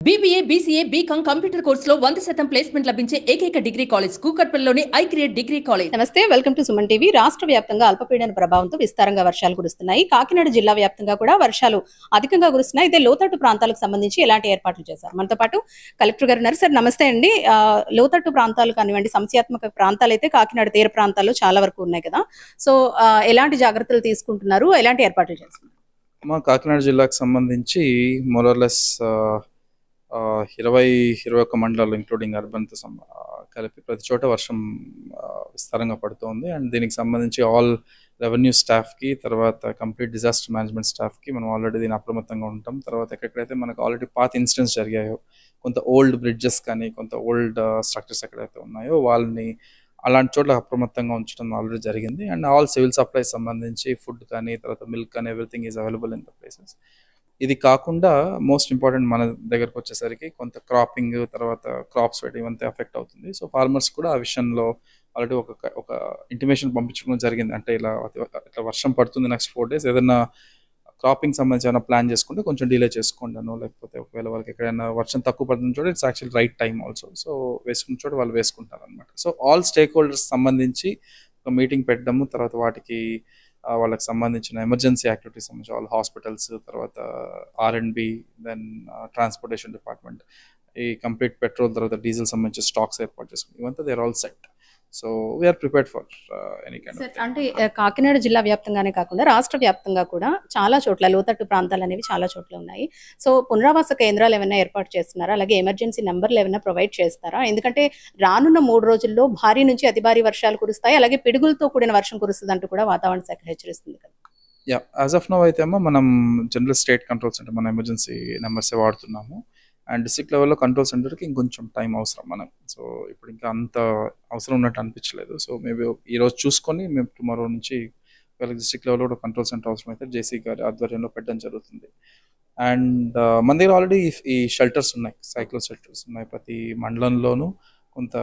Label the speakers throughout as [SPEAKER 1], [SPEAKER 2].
[SPEAKER 1] BBA BCA BCom computer కోర్సులో వంద శాతం ప్లేస్మెంట్ లభించే ఏకైక డిగ్రీ కాలేజ్ కూకట్పల్లిలోని ఐ క్రియేట్ డిగ్రీ కాలేజ్
[SPEAKER 2] నమస్తే వెల్కమ్ టు సుమన్ టీవీ రాష్ట్ర వ్యాప్తంగా అల్పపీడన ప్రభావంతో విస్తారంగా వర్షాలు కురుస్తున్నాయి కాకినాడ జిల్లా వ్యాప్తంగా కూడా వర్షాలు అధికంగా కురుస్తున్నాయి అయితే లోతట్టు ప్రాంతాలకు సంబంధించి ఎలాంటి ఏర్పాట్లు చేశారు మనతో పాటు కలెక్టర్ గారు ఉన్నారు సార్ నమస్తే అండి ఆ, లోతట్టు ప్రాంతాలు కానివ్వండి సంశయాత్మక ప్రాంతాలు అయితే కాకినాడ తీర ప్రాంతాల్లో చాలా వరకు ఉన్నాయి కదా సో ఆ, ఎలాంటి జాగ్రత్తలు తీసుకుంటున్నారు ఎలాంటి ఏర్పాట్లు చేస్తున్నారు
[SPEAKER 3] మా కాకినాడ జిల్లాకు సంబంధించి మోరలెస్ ఇరవై ఇరవై ఒక్క మండలాలు ఇంక్లూడింగ్ అర్బన్తో సం ఆ, కలిపి ప్రతి చోట వర్షం ఆ, విస్తారంగా పడుతోంది అండ్ దీనికి సంబంధించి ఆల్ రెవెన్యూ స్టాఫ్కి తర్వాత కంప్లీట్ డిజాస్టర్ మేనేజ్మెంట్ స్టాఫ్కి మనం ఆల్రెడీ దీని అప్రమత్తంగా ఉంటాం తర్వాత ఎక్కడెక్కడైతే మనకు ఆల్రెడీ పాత ఇన్సిడెంట్స్ జరిగాయో కొంత ఓల్డ్ బ్రిడ్జెస్ కానీ కొంత ఓల్డ్ స్ట్రక్చర్స్ ఎక్కడైతే ఉన్నాయో వాళ్ళని అలాంటి చోట్ల అప్రమత్తంగా ఉంచడం ఆల్రెడీ జరిగింది అండ్ ఆల్ సివిల్ సప్లైస్ సంబంధించి ఫుడ్ కానీ తర్వాత మిల్క్ కానీ everything is available in the places ఇది కాకుండా మోస్ట్ ఇంపార్టెంట్ మన దగ్గరకు వచ్చేసరికి కొంత క్రాపింగ్ తర్వాత క్రాప్స్ పెట్టి ఇవంతా ఎఫెక్ట్ అవుతుంది సో ఫార్మర్స్ కూడా ఆ విషయంలో ఆల్రెడీ ఒక ఒక ఇంటిమేషన్ పంపించడం జరిగింది అంటే ఇలా ఇట్లా వర్షం పడుతుంది నెక్స్ట్ ఫోర్ డేస్ ఏదైనా క్రాపింగ్ సంబంధించి ఏమైనా ప్లాన్ చేసుకుంటే కొంచెం డిలే చేసుకోండాను లేకపోతే ఒకవేళ వాళ్ళకి ఎక్కడైనా వర్షం తక్కువ పడుతున్న చోట it's actual right time also so వేసుకున్న చోట వాళ్ళు వేసుకుంటారు అనమాట సో ఆల్ స్టేక్ హోల్డర్స్ సంబంధించి ఒక మీటింగ్ పెట్టడము తర్వాత వాటికి ఆ, వాళ్ళకి సంబంధించిన ఎమర్జెన్సీ యాక్టివిటీస్ సంబంధించి వాళ్ళ హాస్పిటల్స్ తర్వాత R and B then transportation department ఈ కంప్లీట్ పెట్రోల్ తర్వాత డీజిల్ సంబంధించి స్టాక్స్ ఏర్పాటు చేసుకుని ఇవంతా there all set so we're prepared for any kind
[SPEAKER 2] sir అంటే ఆ, కాకినాడ జిల్లా వ్యాప్తంగానే కాకుండా రాష్ట్ర వ్యాప్తంగా కూడా చాలా చోట్ల లోతట్టు ప్రాంతాలు అనేవి చాలా చోట్ల ఉన్నాయి సో పునరావాస కేంద్రాలు ఏమైనా ఏర్పాటు చేస్తున్నారా అలాగే ఎమర్జెన్సీ నెంబర్లు ఏమైనా ప్రొవైడ్ చేస్తారా ఎందుకంటే రానున్న మూడు రోజుల్లో భారీ నుంచి అతి భారీ వర్షాలు కురుస్తాయి అలాగే పిడుగులతో కూడిన వర్షం కురుస్తుంది అంటూ కూడా వాతావరణ శాఖ హెచ్చరిస్తుంది కదా
[SPEAKER 3] యా యాజ్ ఆఫ్ నో అయితే ఏమో మనం జనరల్ స్టేట్ కంట్రోల్ సెంటర్ మన ఎమర్జెన్సీ నెంబర్సే వాడుతున్నాము అండ్ డిస్ట్రిక్ట్ లెవెల్లో కంట్రోల్ సెంటర్కి ఇంకొంచెం టైం అవసరం మనం సో ఇప్పుడు ఇంకా అంత అవసరం ఉన్నట్టు అనిపించలేదు సో మేబీ ఈరోజు చూసుకొని మేము టుమారో నుంచి వాళ్ళకి డిస్ట్రిక్ట్ లెవెల్లో కూడా కంట్రోల్ సెంటర్ అవసరం అయితే జేసీ గారి ఆధ్వర్యంలో పెట్టడం జరుగుతుంది అండ్ మన దగ్గర ఆల్రెడీ ఈ షెల్టర్స్ ఉన్నాయి సైక్లో షెల్టర్స్ ఉన్నాయి ప్రతి మండలంలోనూ కొంత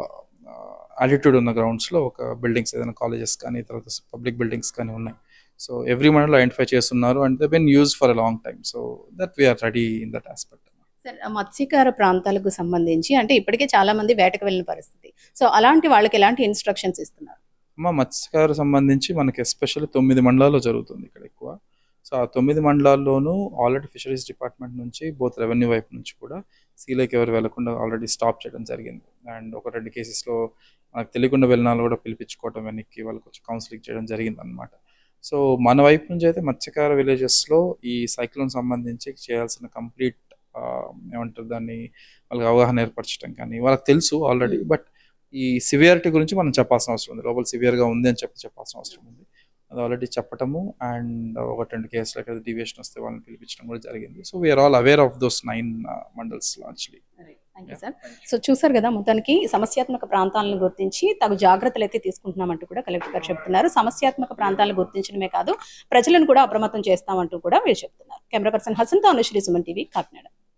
[SPEAKER 3] ఆల్టిట్యూడ్ ఉన్న గ్రౌండ్స్లో ఒక బిల్డింగ్స్ ఏదైనా కాలేజెస్ కానీ తర్వాత పబ్లిక్ బిల్డింగ్స్ కానీ ఉన్నాయి సో ఎవ్రీ మండల్ ఐడెంటిఫై చేస్తున్నారు and they been use for a long time so that we're ready in that aspect
[SPEAKER 2] sir ఆ మత్స్యకార ప్రాంతాలకు సంబంధించి అంటే ఇప్పటికే చాలా మంది వేటకు వెళ్ళిన పరిస్థితి సో అలాంటి వాళ్ళకి ఎలాంటి ఇన్స్ట్రక్షన్స్ ఇస్తున్నారు
[SPEAKER 3] అమ్మ మత్స్యకారు సంబంధించి మనకి ఎస్పెషల్లీ తొమ్మిది మండలాల్లో జరుగుతుంది ఇక్కడ ఎక్కువ సో ఆ తొమ్మిది మండలాల్లోనూ ఆల్రెడీ ఫిషరీస్ డిపార్ట్మెంట్ నుంచి బోత్ రెవెన్యూ వైపు నుంచి కూడా సీలోకి ఎవరు వెళ్లకుండా ఆల్రెడీ స్టాప్ చేయడం జరిగింది అండ్ ఒక రెండు కేసెస్లో మనకు తెలియకుండా వెళ్ళిన వాళ్ళు కూడా పిలిపించుకోవటం వెనక్కి వాళ్ళకి వచ్చి కౌన్సిలింగ్ చేయడం జరిగింది అనమాట సో మన వైపు నుంచి అయితే మత్స్యకార విలేజెస్లో ఈ సైక్లోన్ సంబంధించి చేయాల్సిన కంప్లీట్ ఏమంటారు దాన్ని వాళ్ళకి అవగాహన ఏర్పరచడం కానీ వాళ్ళకి తెలుసు ఆల్రెడీ బట్ ఈ సివియారిటీ గురించి మనం చెప్పాల్సిన అవసరం ఉంది లోపల సివియర్గా ఉంది అని చెప్పి చెప్పాల్సిన అవసరం ఉంది అది ఆల్రెడీ చెప్పటము అండ్ ఒక రెండు కేసులకి అది డివియేషన్ వస్తే వాళ్ళని పిలిపించడం కూడా జరిగింది so we're all aware of those nine mandals లాంచ్లీ
[SPEAKER 2] థ్యాంక్ యూ సార్ సో చూసారు కదా మొత్తానికి సమస్యాత్మక ప్రాంతాలను గుర్తించి తగు జాగ్రత్తలు అయితే తీసుకుంటున్నామంటూ కూడా కలెక్టర్ గారు చెప్తున్నారు సమస్యాత్మక ప్రాంతాలను గుర్తించడమే కాదు ప్రజలను కూడా అప్రమత్తం చేస్తామంటూ కూడా వీరు చెప్తున్నారు కెమెరా పర్సన్ హసన్తో అనుశ్రీ సుమన్ టీవీ కాకినాడ